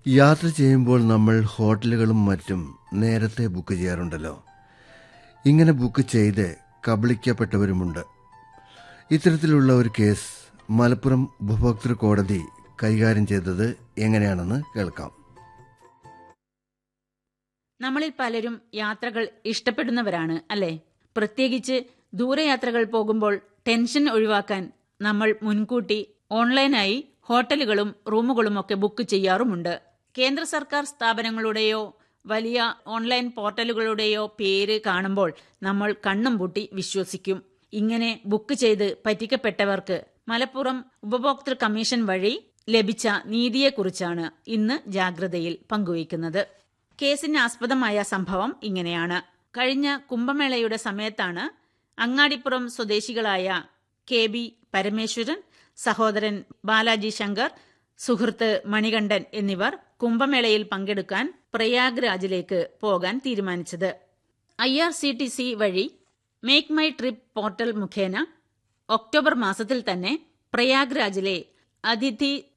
യാത്ര ചെയ്യുമ്പോൾ നമ്മൾ ഹോട്ടലുകളും മറ്റും നേരത്തെ ബുക്ക് ചെയ്യാറുണ്ടല്ലോ ഇങ്ങനെ ബുക്ക് ചെയ്ത് കബളിക്കപ്പെട്ടവരുമുണ്ട് ഇത്തരത്തിലുള്ള ഒരു കേസ് മലപ്പുറം ഉപഭോക്തൃ കോടതി കൈകാര്യം ചെയ്തത് എങ്ങനെയാണെന്ന് കേൾക്കാം നമ്മളിൽ പലരും യാത്രകൾ ഇഷ്ടപ്പെടുന്നവരാണ് അല്ലേ പ്രത്യേകിച്ച് ദൂരയാത്രകൾ പോകുമ്പോൾ ടെൻഷൻ ഒഴിവാക്കാൻ നമ്മൾ മുൻകൂട്ടി ഓൺലൈനായി ഹോട്ടലുകളും റൂമുകളും ഒക്കെ ബുക്ക് ചെയ്യാറുമുണ്ട് കേന്ദ്ര സർക്കാർ സ്ഥാപനങ്ങളുടെയോ വലിയ ഓൺലൈൻ പോർട്ടലുകളുടെയോ പേര് കാണുമ്പോൾ നമ്മൾ കണ്ണും പൂട്ടി വിശ്വസിക്കും ഇങ്ങനെ ബുക്ക് ചെയ്ത് പറ്റിക്കപ്പെട്ടവർക്ക് മലപ്പുറം ഉപഭോക്തൃ കമ്മീഷൻ വഴി ലഭിച്ച നീതിയെക്കുറിച്ചാണ് ഇന്ന് ജാഗ്രതയിൽ പങ്കുവയ്ക്കുന്നത് കേസിന് ആസ്പദമായ സംഭവം ഇങ്ങനെയാണ് കഴിഞ്ഞ കുംഭമേളയുടെ സമയത്താണ് അങ്ങാടിപ്പുറം സ്വദേശികളായ കെ ബി പരമേശ്വരൻ സഹോദരൻ ബാലാജി ശങ്കർ സുഹൃത്ത് മണികണ്ഠൻ എന്നിവർ കുംഭമേളയിൽ പങ്കെടുക്കാൻ പ്രയാഗ്രാജിലേക്ക് പോകാൻ തീരുമാനിച്ചത് I R C T C വഴി മേക്ക് മൈ ട്രിപ്പ് പോർട്ടൽ മുഖേന ഒക്ടോബർ മാസത്തിൽ തന്നെ പ്രയാഗ്രാജിലെ അതിഥി